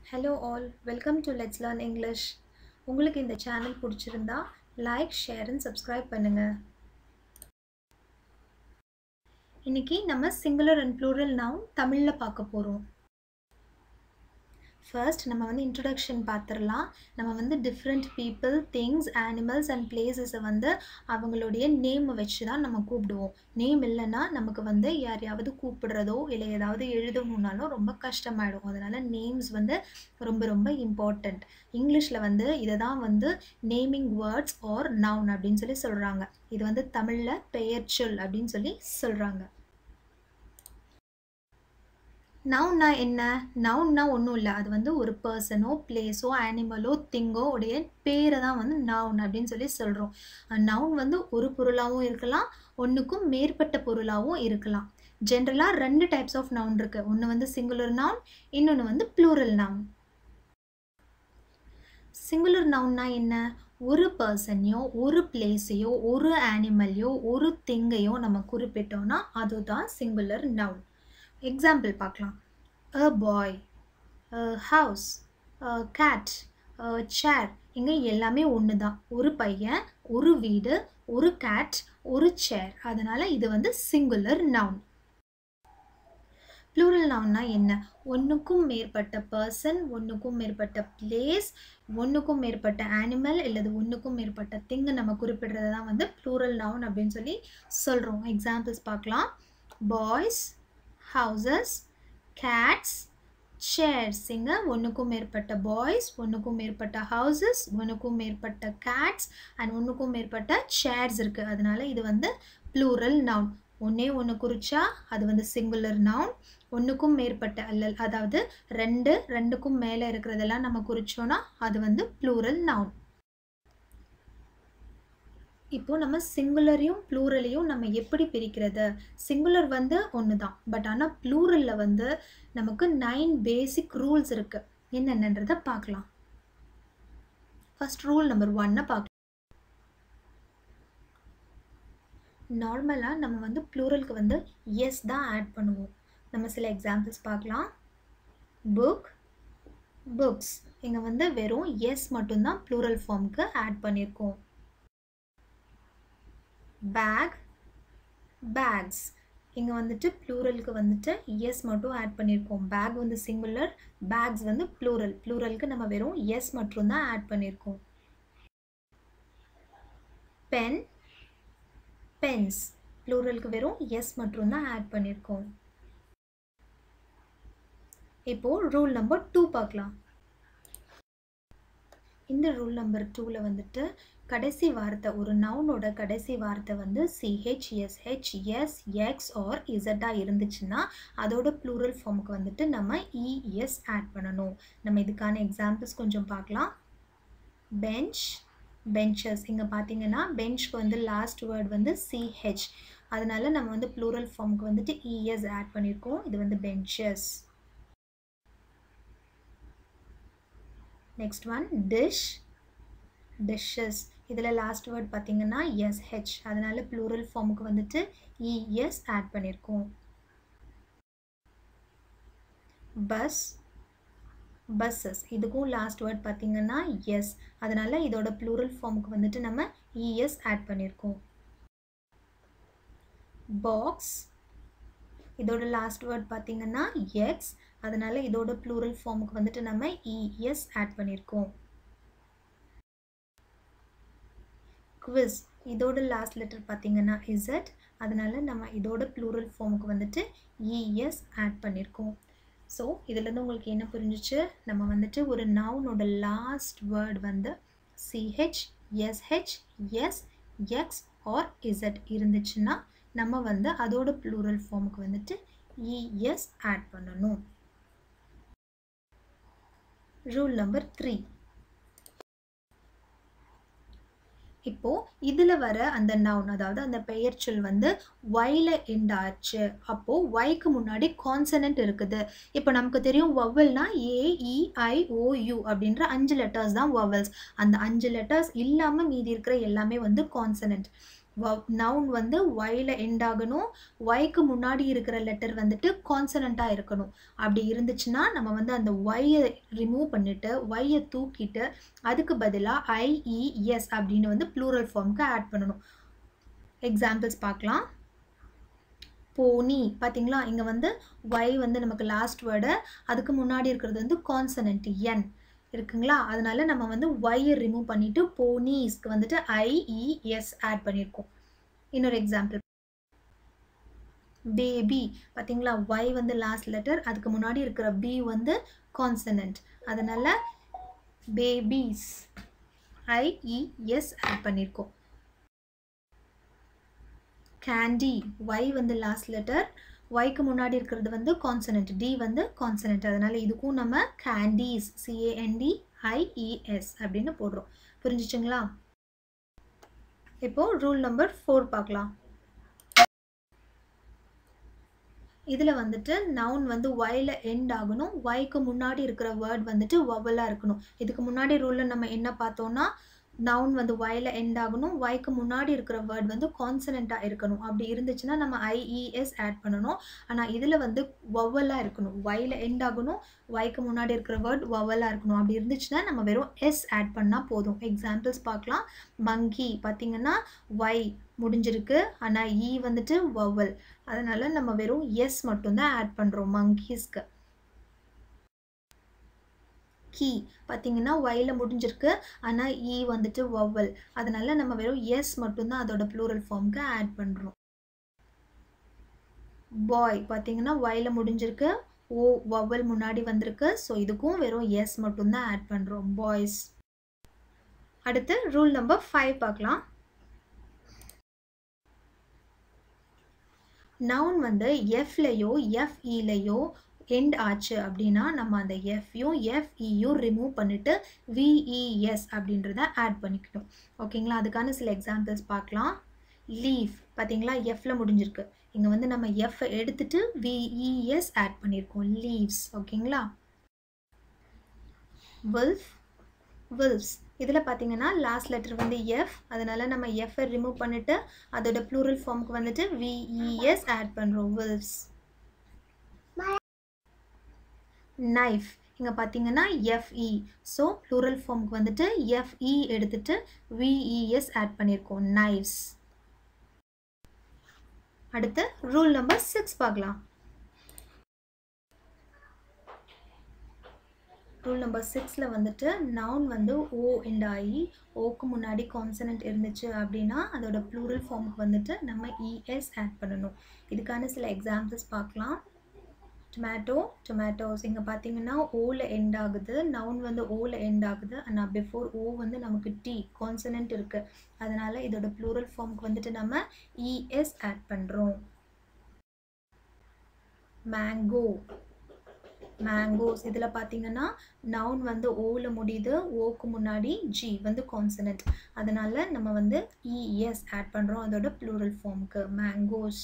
hello all welcome to let's learn English உங்களுக்கு இந்த channel பிடிச்சிருந்தா லைக் ஷேர் அண்ட் சப்ஸ்கிரைப் பண்ணுங்கள் இன்னைக்கு நம்ம சிங்குலர் அண்ட் ப்ளூரல் நவுன் தமிழில் பார்க்க போகிறோம் ஃபர்ஸ்ட் நம்ம வந்து இன்ட்ரடக்ஷன் பார்த்துடலாம் நம்ம வந்து different people things animals and பிளேசஸை வந்து அவங்களுடைய நேமை வச்சு தான் நம்ம கூப்பிடுவோம் நேம் இல்லைன்னா நமக்கு வந்து யாரையாவது கூப்பிடுறதோ இல்லை ஏதாவது எழுதணுன்னாலும் ரொம்ப கஷ்டமாயிடும் அதனால் நேம்ஸ் வந்து ரொம்ப ரொம்ப இம்பார்ட்டண்ட் இங்கிலீஷில் வந்து இதை தான் வந்து நேமிங் வேர்ட்ஸ் ஆர் நவுன் அப்படின்னு சொல்லி சொல்கிறாங்க இது வந்து தமிழில் பெயர்ச்சொல் அப்படின்னு சொல்லி சொல்கிறாங்க நவுன்னா என்ன நவுன்னா ஒன்றும் இல்லை அது வந்து ஒரு பர்சனோ பிளேஸோ அனிமலோ திங்கோ உடைய பேரை தான் வந்து நவுன் அப்படின்னு சொல்லி சொல்கிறோம் நவுன் வந்து ஒரு பொருளாகவும் இருக்கலாம் ஒன்றுக்கும் மேற்பட்ட பொருளாகவும் இருக்கலாம் ஜென்ரலாக ரெண்டு டைப்ஸ் ஆஃப் நவுன் இருக்குது ஒன்று வந்து சிங்குலர் நவுன் இன்னொன்று வந்து ப்ளூரல் நவுன் சிங்குலர் நவுன்னா என்ன ஒரு பர்சனையோ ஒரு பிளேஸையோ ஒரு அனிமலையோ ஒரு திங்கையோ நம்ம குறிப்பிட்டோம்னா அதுதான் சிங்குலர் நவுன் எக்ஸாம்பிள் பார்க்கலாம் அ பாய் ஹவுஸ் கேட் சேர் இங்கே எல்லாமே ஒன்று தான் ஒரு பையன் ஒரு வீடு ஒரு கேட் ஒரு சேர் அதனால் இது வந்து சிங்குலர் நவுன் ப்ளூரல் நவுன்னா என்ன ஒன்றுக்கும் மேற்பட்ட பர்சன் ஒன்றுக்கும் மேற்பட்ட பிளேஸ் ஒன்றுக்கும் மேற்பட்ட அனிமல் இல்லது ஒன்றுக்கும் மேற்பட்ட திங்கு நம்ம குறிப்பிடுறது தான் வந்து ப்ளூரல் நவுன் அப்படின்னு சொல்லி சொல்கிறோம் எக்ஸாம்பிள்ஸ் பார்க்கலாம் பாய்ஸ் ஹவுசஸ் கேட்ஸ் சேர்ஸ் இங்கே ஒன்றுக்கும் மேற்பட்ட பாய்ஸ் ஒன்றுக்கும் மேற்பட்ட ஹவுசஸ் ஒன்றுக்கும் மேற்பட்ட கேட்ஸ் அண்ட் ஒன்றுக்கும் மேற்பட்ட சேர்ஸ் இருக்குது அதனால இது வந்து ப்ளூரல் நவுன் ஒன்றே ஒன்று குறிச்சா அது வந்து சிங்குலர் நவுன் ஒன்றுக்கும் மேற்பட்ட அல்லல் அதாவது ரெண்டு ரெண்டுக்கும் மேலே இருக்கிறதெல்லாம் நம்ம குறிச்சோன்னா அது வந்து ப்ளூரல் நவுன் இப்போ நம்ம சிங்குலரையும் ப்ளூரலையும் நம்ம எப்படி பிரிக்கிறது சிங்குலர் வந்து ஒன்று தான் பட் ஆனால் ப்ளூரலில் வந்து நமக்கு நைன் பேசிக் ரூல்ஸ் இருக்குது என்னென்னன்றதை பார்க்கலாம் ஃபர்ஸ்ட் ரூல் நம்பர் ஒன்னை பார்க்கலாம் நார்மலாக நம்ம வந்து ப்ளூரலுக்கு வந்து எஸ் தான் ஆட் பண்ணுவோம் நம்ம சில எக்ஸாம்பிள்ஸ் பார்க்கலாம் புக் புக்ஸ் இங்கே வந்து வெறும் எஸ் மட்டும்தான் ப்ளூரல் ஃபார்முக்கு ஆட் பண்ணியிருக்கோம் பேக் பேக்ஸ் இங்கே வந்துட்டு ப்ளூரலுக்கு வந்துட்டு எஸ் மட்டும் ஆட் பண்ணியிருக்கோம் பேக் வந்து சிங்குலர் பேக்ஸ் வந்து ப்ளூரல் ப்ளூரலுக்கு நம்ம வெறும் எஸ் மட்டும் தான் ஆட் பண்ணியிருக்கோம் பென் பென்ஸ் ப்ளூரலுக்கு வெறும் எஸ் மட்டும் தான் ஆட் பண்ணியிருக்கோம் இப்போது ரூல் நம்பர் டூ பார்க்கலாம் இந்த ரூல் நம்பர் டூவில் வந்துட்டு கடைசி வார்த்தை ஒரு நவுனோட கடைசி வார்த்தை வந்து CH SH S X or இசட்டாக இருந்துச்சுன்னா அதோட ப்ளூரல் ஃபார்முக்கு வந்துட்டு நம்ம இஎஸ் ஆட் பண்ணணும் நம்ம இதுக்கான எக்ஸாம்பிள்ஸ் கொஞ்சம் பார்க்கலாம் பெஞ்ச் பெஞ்சஸ் இங்கே பார்த்தீங்கன்னா பெஞ்ச்க்கு வந்து லாஸ்ட் வேர்ட் வந்து சிஹெச் அதனால நம்ம வந்து ப்ளூரல் ஃபார்முக்கு வந்துட்டு இஎஸ் ஆட் பண்ணியிருக்கோம் இது வந்து benches next one dish dishes இதில் லாஸ்ட் வேர்ட் பார்த்தீங்கன்னா எஸ்ஹெச் அதனால ப்ளூரல் ஃபார்முக்கு வந்துட்டு இஎஸ் ஆட் பண்ணியிருக்கோம் பஸ் பஸ்ஸஸ் இதுக்கும் லாஸ்ட் வேர்ட் பார்த்தீங்கன்னா எஸ் அதனால இதோட ப்ளூரல் ஃபார்முக்கு வந்துட்டு நம்ம இஎஸ் ஆட் பண்ணியிருக்கோம் பாக்ஸ் இதோட லாஸ்ட் வேர்ட் பார்த்தீங்கன்னா எக்ஸ் அதனால இதோட ப்ளூரல் ஃபார்முக்கு வந்துட்டு நம்ம இஎஸ் ஆட் பண்ணியிருக்கோம் குவிஸ் இதோட லாஸ்ட் லெட்டர் பார்த்தீங்கன்னா இசட் அதனால நம்ம இதோட ப்ளூரல் ஃபார்முக்கு வந்துட்டு இஎஸ் ஆட் பண்ணியிருக்கோம் ஸோ இதுலேருந்து உங்களுக்கு என்ன புரிஞ்சிச்சு நம்ம வந்துட்டு ஒரு நவுனோட லாஸ்ட் வேர்ட் வந்து CH SH S X or Z இருந்துச்சுன்னா நம்ம வந்து அதோட ப்ளூரல் ஃபார்முக்கு வந்துட்டு இஎஸ் ஆட் பண்ணணும் ரூல் நம்பர் த்ரீ இப்போ இதில் வர அந்த நவுன் அதாவது அந்த பெயர் சொல் வந்து ஒய்ல எண்ட் ஆச்சு அப்போ ஒய்க்கு முன்னாடி கான்சனன்ட் இருக்குது இப்போ நமக்கு தெரியும் வவல்னா ஏஇஐஓயு அப்படின்ற அஞ்சு லெட்டர்ஸ் தான் வவல்ஸ் அந்த அஞ்சு லெட்டர்ஸ் இல்லாமல் மீதி இருக்கிற எல்லாமே வந்து கான்சனன்ட் நவுன் வந்து ஒயில் எண்ட் ஆகணும் ஒய்க்கு முன்னாடி இருக்கிற லெட்டர் வந்துட்டு கான்சனண்ட்டாக இருக்கணும் அப்படி இருந்துச்சுன்னா நம்ம வந்து அந்த ஒய்யை ரிமூவ் பண்ணிவிட்டு ஒய்யை தூக்கிட்டு அதுக்கு பதிலாக ஐஇஎஸ் அப்படின்னு வந்து ப்ளூரல் ஃபார்முக்கு ஆட் பண்ணணும் எக்ஸாம்பிள்ஸ் பார்க்கலாம் போனி பார்த்தீங்களா இங்கே வந்து ஒய் வந்து நமக்கு லாஸ்ட் வேர்டு அதுக்கு முன்னாடி இருக்கிறது வந்து கான்சனன்ட் என் இருக்குங்களா அதனால நம்ம வந்து ஒய்யை ரிமூவ் பண்ணிட்டு போனீஸ்க்கு வந்துட்டு ஐஇஎஸ் ஆட் பண்ணியிருக்கோம் இன்னொரு எக்ஸாம்பிள் பேபி பார்த்தீங்களா ஒய் வந்து லாஸ்ட் லெட்டர் அதுக்கு முன்னாடி இருக்கிற பி வந்து கான்சனன்ட் அதனால பேபிஸ் ஐஇஎஸ் ஆட் பண்ணியிருக்கோம் கேண்டி ஒய் வந்து லாஸ்ட் லெட்டர் ஒய்க்கு முன்னாடி இருக்கிறது வந்து கான்சனன்ட் டி வந்து கான்சனன்ட் அதனால இதுக்கும் நம்ம கேண்டீஸ் சிஏஎன்டி ஐஇஎஸ் அப்படின்னு போடுறோம் புரிஞ்சிச்சுங்களா இப்போ ரூல் நம்பர் ஃபோர் பார்க்கலாம் இதில் வந்துட்டு நவுன் வந்து ஒயில் எண்ட் ஆகணும் ஒய்க்கு முன்னாடி இருக்கிற வேர்ட் வந்துட்டு வவலாக இருக்கணும் இதுக்கு முன்னாடி ரூலில் நம்ம என்ன பார்த்தோம்னா நவுன் வந்து ஒயில் எண்ட் ஆகணும் ஒய்க்கு முன்னாடி இருக்கிற வேர்ட் வந்து கான்சனண்ட்டாக இருக்கணும் அப்படி இருந்துச்சுன்னா நம்ம ஐஇஎஸ் ஆட் பண்ணணும் ஆனால் இதில் வந்து வவலாக இருக்கணும் ஒயில் எண்ட் ஆகணும் ஒய்க்கு முன்னாடி இருக்கிற வேர்ட் வவலாக இருக்கணும் அப்படி இருந்துச்சுன்னா நம்ம வெறும் எஸ் ஆட் பண்ணால் போதும் எக்ஸாம்பிள்ஸ் பார்க்கலாம் மங்கி பார்த்தீங்கன்னா ஒய் முடிஞ்சிருக்கு ஆனால் இ வந்துட்டு வவல் அதனால் நம்ம வெறும் எஸ் மட்டும்தான் ஆட் பண்ணுறோம் மங்கீஸ்க்கு கீ பார்த்தீங்கன்னா ஒயில் முடிஞ்சிருக்கு ஆனால் இ வந்துட்டு வவ்வல் அதனால நம்ம வெறும் எஸ் மட்டும்தான் அதோட ப்ளூரல் ஃபார்முக்கு ஆட் பண்ணுறோம் பாய் பார்த்தீங்கன்னா ஒயில் முடிஞ்சிருக்கு ஓ வவ்வல் முன்னாடி வந்திருக்கு ஸோ இதுக்கும் வெறும் எஸ் மட்டும்தான் ஆட் பண்ணுறோம் பாய்ஸ் அடுத்து ரூல் நம்பர் ஃபைவ் பார்க்கலாம் நவுன் வந்து எஃப்லையோ எஃப்இலையோ எண்ட் ஆச்சு அப்படின்னா நம்ம அந்த எஃப்யும் எஃப்இயும் ரிமூவ் பண்ணிவிட்டு விஇஎஸ் அப்படின்றத ஆட் பண்ணிக்கணும் ஓகேங்களா அதுக்கான சில எக்ஸாம்பிள்ஸ் பார்க்கலாம் லீஃப் பார்த்தீங்களா எஃப்ல முடிஞ்சிருக்கு இங்கே வந்து நம்ம எஃப் எடுத்துட்டு விஇஎஸ் ஆட் பண்ணியிருக்கோம் லீவ்ஸ் ஓகேங்களா வில்ஃப் வில்ஸ் இதில் பார்த்தீங்கன்னா லாஸ்ட் லெட்டர் வந்து எஃப் அதனால நம்ம எஃப்ஐ ரிமூவ் பண்ணிவிட்டு அதோட ப்ளூரல் ஃபார்முக்கு வந்துட்டு விஇஎஸ் ஆட் பண்ணுறோம் வில்ஸ் நைஃப் இங்கே பார்த்தீங்கன்னா எஃப்இ ஸோ ப்ளூரல் ஃபார்முக்கு வந்துட்டு எஃப்இ எடுத்துட்டு விஇஎஸ் ஆட் பண்ணியிருக்கோம் நைஃப்ஸ் அடுத்து ரூல் நம்பர் சிக்ஸ் பார்க்கலாம் ரூல் நம்பர் சிக்ஸில் வந்துட்டு நவுன் வந்து ஓ எண்ட் ஆகி ஓக்கு முன்னாடி கான்சனன்ட் இருந்துச்சு அப்படின்னா அதோட ப்ளூரல் ஃபார்முக்கு வந்துட்டு நம்ம இஎஸ் ஆட் பண்ணணும் இதுக்கான சில எக்ஸாம்பிள்ஸ் பார்க்கலாம் டொமேட்டோ டொமேட்டோஸ் இங்கே பார்த்தீங்கன்னா ஓவில் எண்ட் ஆகுது நவுன் வந்து ஓவில் எண்ட் ஆகுது ஆனால் பிஃபோர் ஓ வந்து நமக்கு டி கான்சனன்ட் இருக்குது அதனால் இதோட ப்ளூரல் ஃபார்முக்கு வந்துட்டு நம்ம இஎஸ் ஆட் பண்ணுறோம் மேங்கோ மேங்கோஸ் இதில் பார்த்தீங்கன்னா நவுன் வந்து ஓவில் முடியுது ஓக்கு முன்னாடி ஜி வந்து கான்சனன்ட் அதனால் நம்ம வந்து இஎஸ் ஆட் பண்ணுறோம் அதோட ப்ளூரல் ஃபார்முக்கு மேங்கோஸ்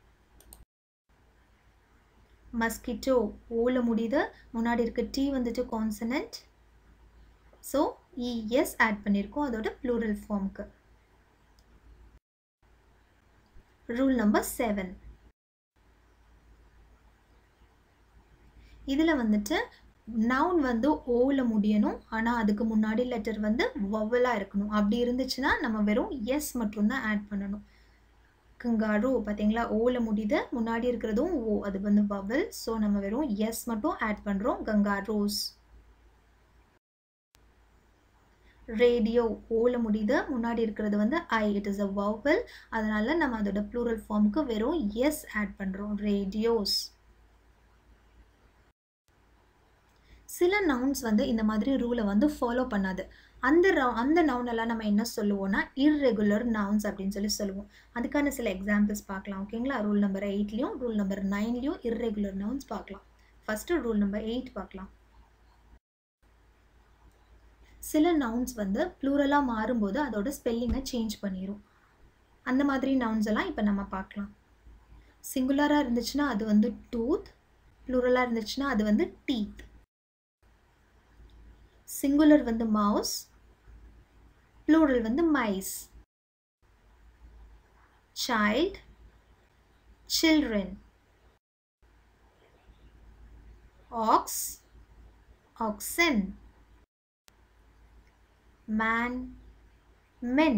மஸ்கிட்டோ ஓவில் முடியுது முன்னாடி இருக்க டி வந்துட்டு கான்சனன்ட் ஸோ இஎஸ் ஆட் பண்ணியிருக்கோம் அதோட ப்ளூரல் ஃபார்முக்கு ரூல் நம்பர் செவன் இதில் வந்துட்டு நவுன் வந்து ஓவில் முடியணும் ஆனால் அதுக்கு முன்னாடி லெட்டர் வந்து வவலாக இருக்கணும் அப்படி இருந்துச்சுன்னா நம்ம வெறும் எஸ் மட்டும்தான் ஆட் பண்ணணும் கங்காரு பார்த்தீங்களா ஓவில் முடியுது முன்னாடி இருக்கிறதும் ஓ அது வந்து வவல் ஸோ நம்ம வெறும் எஸ் மட்டும் ஆட் பண்ணுறோம் கங்காரோஸ் ரேடியோ ஓவில் முடியுது முன்னாடி இருக்கிறது வந்து I it is a vowel அதனால நம்ம அதோட ப்ளூரல் ஃபார்முக்கு வெறும் எஸ் ஆட் பண்ணுறோம் ரேடியோஸ் சில நவுன்ஸ் வந்து இந்த மாதிரி ரூலை வந்து ஃபாலோ பண்ணாது அந்த ரவு அந்த நவுனெல்லாம் நம்ம என்ன சொல்லுவோம்னா இர்ரெகுலர் நவுன்ஸ் அப்படின்னு சொல்லி சொல்லுவோம் அதுக்கான சில எக்ஸாம்பிள்ஸ் பார்க்கலாம் ஓகேங்களா ரூல் நம்பர் எயிட்லேயும் ரூல் நம்பர் நைன்லேயும் இர்ரெகுலர் நவுன்ஸ் பார்க்கலாம் ஃபஸ்ட்டு ரூல் நம்பர் எயிட் பார்க்கலாம் சில நவுன்ஸ் வந்து ப்ளூரலாக மாறும்போது அதோட ஸ்பெல்லிங்கை சேஞ்ச் பண்ணிடும் அந்த மாதிரி நவுன்ஸ் எல்லாம் இப்போ நம்ம பார்க்கலாம் சிங்குலராக இருந்துச்சுன்னா அது வந்து டூத் ப்ளூரலாக இருந்துச்சுன்னா அது வந்து டீத் சிங்குலர் வந்து மவுஸ் ப்ளூரல் வந்து mice child children ox oxen man men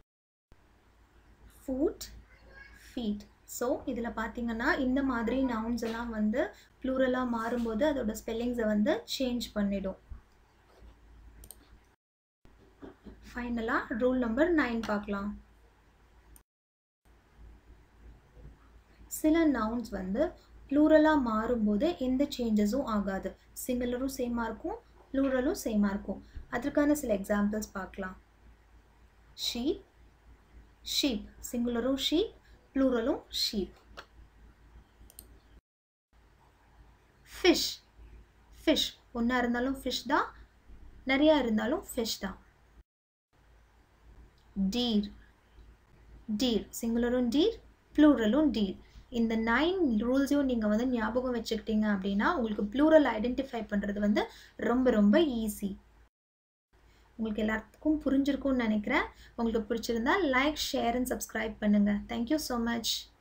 foot feet so இதில் பார்த்தீங்கன்னா இந்த மாதிரி நவுன்ஸ் எல்லாம் வந்து ப்ளூரலாக மாறும்போது அதோட ஸ்பெல்லிங்ஸை வந்து சேஞ்ச் பண்ணிடும் ஃபைனலாக ரூல் நம்பர் நைன் பார்க்கலாம் சில நவுன்ஸ் வந்து ப்ளூரலாக மாறும்போது எந்த சேஞ்சஸும் ஆகாது சிங்குலரும் சேமாக இருக்கும் ப்ளூரலும் சேமாக இருக்கும் அதற்கான சில எக்ஸாம்பிள்ஸ் பார்க்கலாம் ஷீப் ஷீப் சிங்குலரும் ஷீப் ப்ளூரலும் ஷீப் ஃபிஷ் ஃபிஷ் ஒன்றா இருந்தாலும் ஃபிஷ் தான் நிறையா இருந்தாலும் ஃபிஷ் தான் டீர் டீர் சிங்குலரும் டீர் ப்ளூரலும் டீர் இந்த நைன் ரூல்ஸையும் நீங்கள் வந்து ஞாபகம் வச்சுக்கிட்டீங்க அப்படின்னா உங்களுக்கு ப்ளூரல் ஐடென்டிஃபை பண்ணுறது வந்து ரொம்ப ரொம்ப ஈஸி உங்களுக்கு எல்லாத்துக்கும் புரிஞ்சிருக்கும்னு நினைக்கிறேன் உங்களுக்கு பிடிச்சிருந்தா லைக் ஷேர் அண்ட் சப்ஸ்கிரைப் பண்ணுங்கள் தேங்க்யூ ஸோ மச்